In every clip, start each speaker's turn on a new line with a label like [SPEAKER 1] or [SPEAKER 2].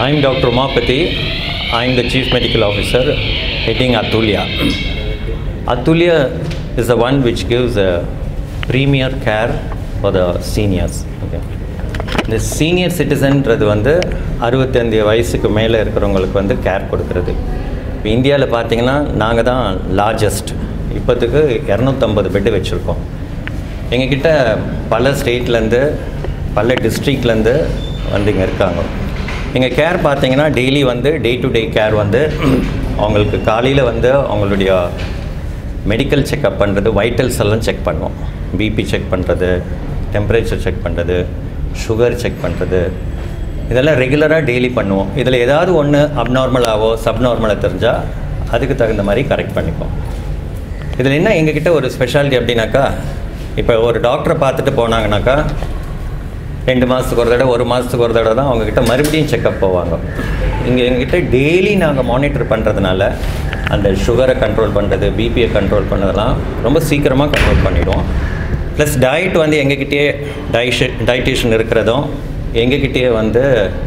[SPEAKER 1] I'm Dr. Umapati. I'm the Chief Medical Officer heading Atulya. Atulya is the one which gives a premier care for the seniors. Okay. இந்த senior சிட்டிசன்றது வந்து அறுபத்தஞ்சு வயசுக்கு மேலே இருக்கிறவங்களுக்கு வந்து கேர் கொடுக்கறது இப்போ இந்தியாவில் பார்த்தீங்கன்னா நாங்கள் தான் லார்ஜஸ்ட் இப்போத்துக்கு இரநூத்தம்பது பெட்டு வச்சுருக்கோம் எங்ககிட்ட பல ஸ்டேட்லேருந்து பல டிஸ்ட்ரிக்ட்லேருந்து வந்து இங்கே இருக்காங்க எங்கள் கேர் பார்த்தீங்கன்னா டெய்லி வந்து டே டு டே கேர் வந்து அவங்களுக்கு காலையில் வந்து அவங்களுடைய மெடிக்கல் செக்கப் பண்ணுறது வைட்டல்ஸ் எல்லாம் செக் பண்ணுவோம் பிபி செக் பண்ணுறது டெம்பரேச்சர் செக் பண்ணுறது சுகர் செக் பண்ணுறது இதெல்லாம் ரெகுலராக டெய்லி பண்ணுவோம் இதில் ஏதாவது ஒன்று அப்நார்மலாவோ சப்நார்மலாக தெரிஞ்சால் அதுக்கு தகுந்த மாதிரி கரெக்ட் பண்ணிப்போம் இதில் என்ன எங்ககிட்ட ஒரு ஸ்பெஷாலிட்டி அப்படின்னாக்கா இப்போ ஒரு டாக்டரை பார்த்துட்டு போனாங்கனாக்கா ரெண்டு மாதத்துக்கு ஒரு தடவை ஒரு மாதத்துக்கு ஒரு தடவை தான் அவங்கக்கிட்ட மறுபடியும் செக்கப் போவாங்க இங்கே எங்ககிட்ட டெய்லி நாங்கள் மானிட்டர் பண்ணுறதுனால அந்த சுகரை கண்ட்ரோல் பண்ணுறது பிபியை கண்ட்ரோல் பண்ணதெல்லாம் ரொம்ப சீக்கிரமாக கண்ட்ரோல் பண்ணிவிடுவோம் ப்ளஸ் டயட் வந்து எங்ககிட்டயே டயஷ டயட்டிஷியன் இருக்கிறதும் எங்ககிட்டயே வந்து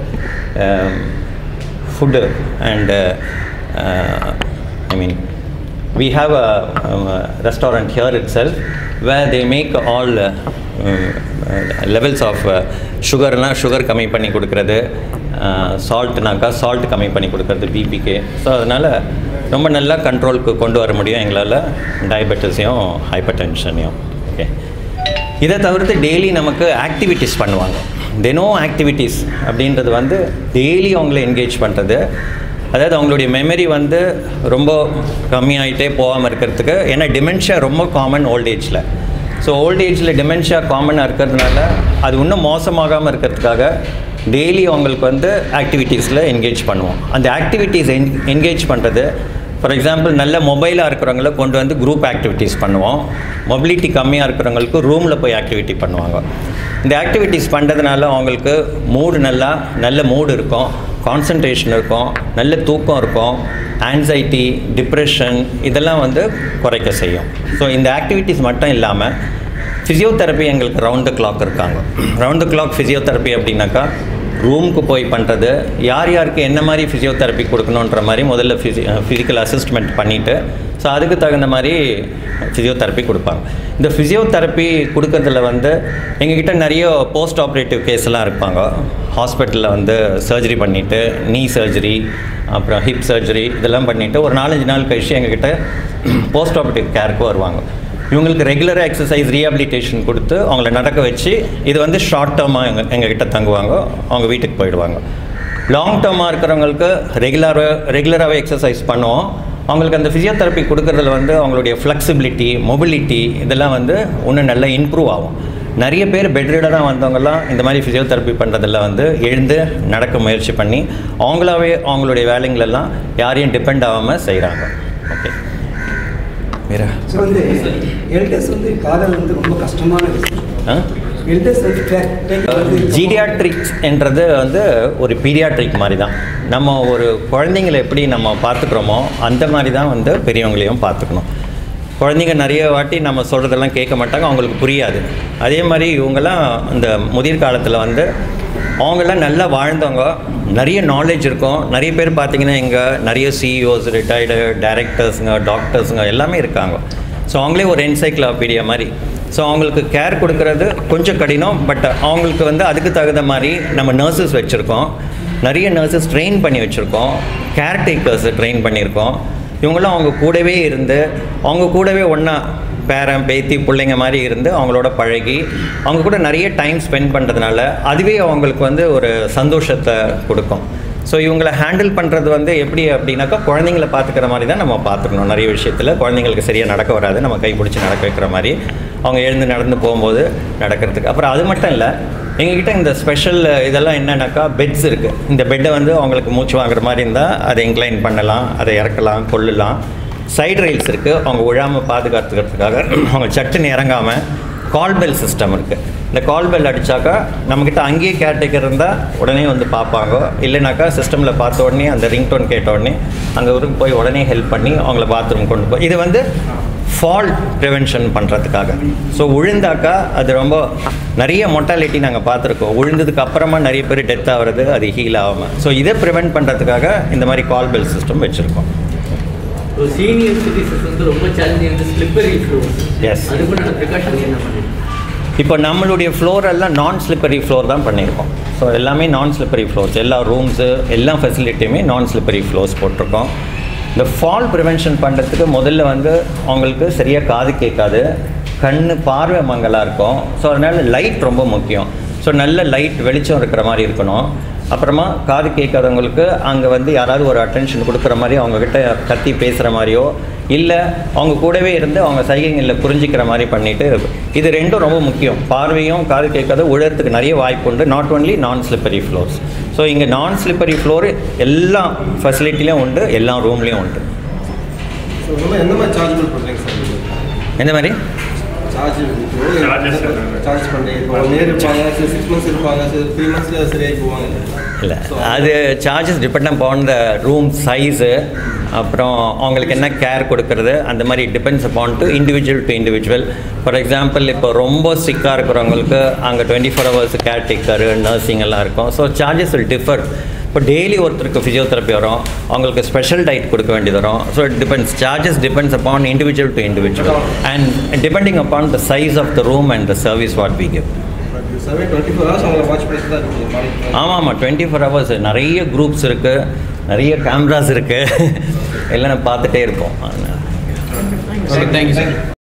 [SPEAKER 1] food and I mean we have a, um, a restaurant here itself where they make all uh, um, uh, levels of uh, சுகர்லாம் சுகர் கம்மி பண்ணி கொடுக்கறது சால்ட்னாக்கா சால்ட் கம்மி பண்ணி கொடுக்கறது பிபிக்கு ஸோ அதனால் ரொம்ப நல்லா கண்ட்ரோலுக்கு கொண்டு வர முடியும் எங்களால் டயபெட்டிஸையும் ஹைப்பர் டென்ஷனையும் ஓகே இதை தவிர்த்து டெய்லி நமக்கு ஆக்டிவிட்டீஸ் பண்ணுவாங்க தினம் ஆக்டிவிட்டீஸ் அப்படின்றது வந்து டெய்லி அவங்கள என்கேஜ் பண்ணுறது அதாவது அவங்களுடைய மெமரி வந்து ரொம்ப கம்மியாயிட்டே போகாமல் இருக்கிறதுக்கு ஏன்னா டிமென்ஷியா ரொம்ப காமன் ஓல்டேஜில் ஸோ ஓல்டேஜில் டிமென்ஷியா காமனாக இருக்கிறதுனால அது இன்னும் மோசமாகாமல் இருக்கிறதுக்காக டெய்லி அவங்களுக்கு வந்து ஆக்டிவிட்டீஸில் என்கேஜ் பண்ணுவோம் அந்த ஆக்டிவிட்டீஸ் என் என்கேஜ் பண்ணுறது ஃபார் எக்ஸாம்பிள் நல்ல மொபைலாக இருக்கிறவங்கள கொண்டு வந்து குரூப் ஆக்டிவிட்டீஸ் பண்ணுவோம் மொபிலிட்டி கம்மியாக இருக்கிறவங்களுக்கு ரூமில் போய் ஆக்டிவிட்டி பண்ணுவாங்க இந்த ஆக்டிவிட்டீஸ் பண்ணுறதுனால அவங்களுக்கு மூடு நல்லா நல்ல மூடு இருக்கும் கான்சன்ட்ரேஷன் இருக்கும் நல்ல தூக்கம் இருக்கும் ஆன்சைட்டி டிப்ரெஷன் இதெல்லாம் வந்து குறைக்க செய்யும் ஸோ இந்த ஆக்டிவிட்டீஸ் மட்டும் இல்லாமல் ஃபிசியோதெரப்பி எங்களுக்கு ரவுண்ட் த கிளாக் இருக்காங்க ரவுண்ட் த கிளாக் ஃபிசியோதெரப்பி அப்படின்னாக்கா ரூமுக்கு போய் பண்ணுறது யார் யாருக்கு என்ன மாதிரி ஃபிசியோதெரப்பி கொடுக்கணுன்ற மாதிரி முதல்ல ஃபிசி ஃபிசிக்கல் அசிஸ்ட்மெண்ட் பண்ணிவிட்டு ஸோ அதுக்கு தகுந்த மாதிரி ஃபிசியோதெரப்பி கொடுப்பாங்க இந்த ஃபிசியோதெரப்பி கொடுக்கறதுல வந்து எங்ககிட்ட நிறைய போஸ்ட் ஆப்ரேட்டிவ் கேஸ்லாம் இருப்பாங்க ஹாஸ்பிட்டலில் வந்து சர்ஜரி பண்ணிவிட்டு நீ சர்ஜரி அப்புறம் ஹிப் சர்ஜரி இதெல்லாம் பண்ணிவிட்டு ஒரு நாலஞ்சு நாள் கழிச்சு எங்ககிட்ட போஸ்ட் ஆப்ரேட்டிவ் கேருக்கு வருவாங்க இவங்களுக்கு ரெகுலராக எக்ஸசைஸ் ரீஹாபிலிட்டேஷன் கொடுத்து அவங்கள நடக்க வச்சு இது வந்து ஷார்ட் டேர்மாக எங்கள் எங்ககிட்ட தங்குவாங்க அவங்க வீட்டுக்கு போயிடுவாங்க லாங் டேர்மாக இருக்கிறவங்களுக்கு ரெகுலராக ரெகுலராகவே எக்ஸசைஸ் பண்ணுவோம் அவங்களுக்கு அந்த ஃபிசியோதெரப்பி கொடுக்கறதுல வந்து அவங்களுடைய ஃப்ளெக்சிபிலிட்டி மொபிலிட்டி இதெல்லாம் வந்து இன்னும் நல்லா இம்ப்ரூவ் ஆகும் நிறைய பேர் பெட்ரீடராக வந்தவங்கலாம் இந்த மாதிரி ஃபிசியோதெரப்பி பண்ணுறதில் வந்து எழுந்து நடக்க முயற்சி பண்ணி அவங்களாவே அவங்களுடைய வேலைங்களெல்லாம் யாரையும் டிபெண்ட் ஆகாமல் செய்கிறாங்க ஓகே வேற
[SPEAKER 2] ஸோ வந்து எல்டர்ஸ் வந்து காதல் வந்து ரொம்ப கஷ்டமான விஷயம்
[SPEAKER 1] ஆ
[SPEAKER 2] எல்டர்ஸ் வந்து take- take வந்து
[SPEAKER 1] ஜீடியாட்ரிக்ஸ் என்றது வந்து ஒரு பீடியாட்ரிக் மாதிரி தான் நம்ம ஒரு குழந்தைங்களை எப்படி நம்ம பார்த்துக்கிறோமோ அந்த மாதிரி தான் வந்து பெரியவங்களையும் பார்த்துக்கணும் குழந்தைங்க நிறைய வாட்டி நம்ம சொல்கிறதெல்லாம் கேட்க மாட்டாங்க அவங்களுக்கு புரியாது அதே மாதிரி இவங்கெல்லாம் இந்த முதிர் காலத்தில் வந்து அவங்கெல்லாம் நல்லா வாழ்ந்தவங்க நிறைய நாலேஜ் இருக்கும் நிறைய பேர் பார்த்தீங்கன்னா இங்கே நிறைய சிஇஓஸ் ரிட்டையர்டு டைரக்டர்ஸுங்க டாக்டர்ஸுங்க எல்லாமே இருக்காங்க ஸோ அவங்களே ஒரு என்சைக்ளோபீடியா மாதிரி ஸோ அவங்களுக்கு கேர் கொடுக்கறது கொஞ்சம் கடினம் பட் அவங்களுக்கு வந்து அதுக்கு தகுந்த மாதிரி நம்ம நர்சஸ் வச்சுருக்கோம் நிறைய நர்சஸ் ட்ரெயின் பண்ணி வச்சுருக்கோம் கேர்டேக்கர்ஸ் ட்ரெயின் பண்ணியிருக்கோம் இவங்களாம் அவங்க கூடவே இருந்து அவங்க கூடவே ஒன்றா பேரன் பேத்தி பிள்ளைங்க மாதிரி இருந்து அவங்களோட பழகி அவங்க கூட நிறைய டைம் ஸ்பெண்ட் பண்ணுறதுனால அதுவே அவங்களுக்கு வந்து ஒரு சந்தோஷத்தை கொடுக்கும் ஸோ இவங்களை ஹேண்டில் பண்ணுறது வந்து எப்படி அப்படின்னாக்கா குழந்தைங்கள பார்த்துக்கிற மாதிரி தான் நம்ம பார்த்துக்கணும் நிறைய விஷயத்தில் குழந்தைங்களுக்கு சரியாக நடக்க வராது நம்ம கை பிடிச்சி நடக்க வைக்கிற மாதிரி அவங்க எழுந்து நடந்து போகும்போது நடக்கிறதுக்கு அப்புறம் அது மட்டும் இல்லை எங்ககிட்ட இந்த ஸ்பெஷல் இதெல்லாம் என்னன்னாக்கா பெட்ஸ் இருக்குது இந்த பெட்டை வந்து அவங்களுக்கு மூச்சு வாங்குற மாதிரி இருந்தால் அதை இன்க்ளைன் பண்ணலாம் அதை இறக்கலாம் கொள்ளலாம் சைடு ரயில்ஸ் இருக்குது அவங்க விழாமல் பாதுகாத்துக்கிறதுக்காக அவங்க சட்டுன்னு இறங்காமல் கால் பெல் சிஸ்டம் இருக்குது இந்த கால் பெல் அடித்தாக்கா நம்மக்கிட்ட அங்கேயே கேர்டேக்கர் இருந்தால் உடனே வந்து பார்ப்பாங்க இல்லைனாக்கா சிஸ்டமில் பார்த்த உடனே அந்த ரிங்டோன் கேட்ட உடனே அங்கே ஊருக்கு போய் உடனே ஹெல்ப் பண்ணி அவங்கள பாத்ரூம் கொண்டு போய் இது வந்து ஃபால் ப்ரிவென்ஷன் பண்ணுறதுக்காக ஸோ விழுந்தாக்கா அது ரொம்ப நிறைய மொட்டாலிட்டி நாங்கள் பார்த்துருக்கோம் விழுந்ததுக்கு அப்புறமா நிறைய பேர் டெத் ஆகிறது அது ஹீல் ஆகாமல் ஸோ இதை ப்ரிவென்ட் பண்ணுறதுக்காக இந்த மாதிரி கால் பெல் சிஸ்டம் வச்சுருக்கோம்
[SPEAKER 3] ஒரு சீனியர் சிட்டிசன்ஸ் வந்து ரொம்ப சேலஞ்சிங் வந்து ஸ்லிப்பரி ஃப்ளோர்ஸ்
[SPEAKER 1] Yes.
[SPEAKER 3] அதுக்கு நான் ப்ரிகாஷன் என்ன பண்ணுறேன்
[SPEAKER 1] இப்போ நம்மளுடைய ஃப்ளோர் எல்லாம் நான் ஸ்லிப்பரி ஃப்ளோர் தான் பண்ணியிருக்கோம் ஸோ எல்லாமே நான் ஸ்லிப்பரி ஃப்ளோர்ஸ் எல்லா ரூம்ஸு எல்லா ஃபெசிலிட்டியுமே நான் ஸ்லிப்பரி ஃப்ளோர்ஸ் போட்டிருக்கோம் இந்த ஃபால் ப்ரிவென்ஷன் பண்ணுறதுக்கு முதல்ல வந்து அவங்களுக்கு சரியாக காது கேட்காது கண் பார்வை மங்கலாக இருக்கும் ஸோ அதனால் லைட் ரொம்ப முக்கியம் ஸோ நல்ல லைட் வெளிச்சம் இருக்கிற மாதிரி இருக்கணும் அப்புறமா காது கேட்காதவங்களுக்கு அங்கே வந்து யாராவது ஒரு அட்டென்ஷன் கொடுக்குற மாதிரி அவங்கக்கிட்ட கத்தி பேசுகிற மாதிரியோ இல்லை அவங்க கூடவே இருந்து அவங்க சைகைகளில் புரிஞ்சிக்கிற மாதிரி பண்ணிட்டு இது ரெண்டும் ரொம்ப முக்கியம் பார்வையும் காது கேட்காத உழறதுக்கு நிறைய வாய்ப்பு உண்டு not only non slippery floors so இங்கே நான் ஸ்லிப்பரி ஃப்ளோர் எல்லா ஃபெசிலிட்டிலையும் உண்டு எல்லா ரூம்லேயும் உண்டு
[SPEAKER 4] ஸோ நம்ம எந்த மாதிரி சார்ஜபிள் பண்ணுறீங்க சார்
[SPEAKER 1] எந்த மாதிரி
[SPEAKER 4] சார்ஜ்
[SPEAKER 5] Charges என்னென்ன?
[SPEAKER 4] சார்ஜ் பண்ணுறீங்க இப்போ ஒன் இயர் இருப்பாங்க சரி சிக்ஸ் மந்த்ஸ் இருப்பாங்க சரி த்ரீ மந்த்ஸில் சரியாகி போவாங்க
[SPEAKER 1] இல்லை
[SPEAKER 4] So,
[SPEAKER 1] அது charges depend upon the room size அப்புறம் அவங்களுக்கு என்ன கேர் கொடுக்கறது அந்த மாதிரி depends upon to individual to individual for example இப்போ ரொம்ப சிக்காக இருக்கிறவங்களுக்கு அங்கே twenty four hours caretaker nursing எல்லாம் இருக்கும் ஸோ சார்ஜஸ் வில் டிஃபர் இப்போ டெய்லி ஒருத்தருக்கு ஃபிசியோதெரப்பி வரும் அவங்களுக்கு ஸ்பெஷல் டயட் கொடுக்க வேண்டியது வரும் so it depends charges depends upon individual to individual and depending upon the size of the room and the service what we give
[SPEAKER 4] survey twenty four hours அவங்கள watch பண்ணிட்டு தான் இருக்கீங்க morning
[SPEAKER 1] ஆமாம் ஆமாம் twenty four hours நிறைய groups இருக்குது நிறைய cameras இருக்குது எல்லாம் பார்த்துட்டே இருப்போம்
[SPEAKER 4] தேங்க்யூ சார்